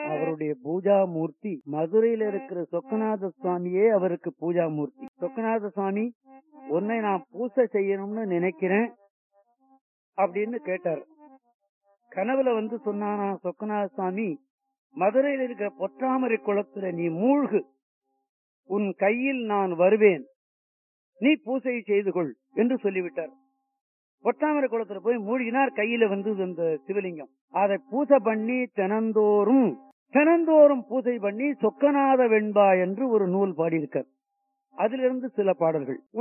அவருடைய பூஜா மூர்த்தி மதுரையில இருக்கிற சொக்கநாத சுவாமியே அவருக்கு பூஜா மூர்த்தி சொக்கநாத சுவாமி உன்னை நான் பூசை செய்யணும்னு நினைக்கிறேன் அப்படின்னு கேட்டார் கனவுல வந்து சொன்னானா சொக்கநாத சுவாமி மதுரையில் இருக்கிற பொற்றாமரை குளத்துல நீ மூழ்கு உன் கையில் நான் வருவேன் நீ பூசை செய்து கொள் என்று சொல்லிவிட்டார் பொற்றாமரை குளத்துல போய் மூழ்கினார் கையில வந்து அந்த சிவலிங்கம் அதை பூசை பண்ணி தினந்தோறும் தினந்தோறும் பூசை பண்ணி சொக்கநாத வெண்பா என்று ஒரு நூல் பாடியிருக்கார் அதிலிருந்து சில பாடல்கள்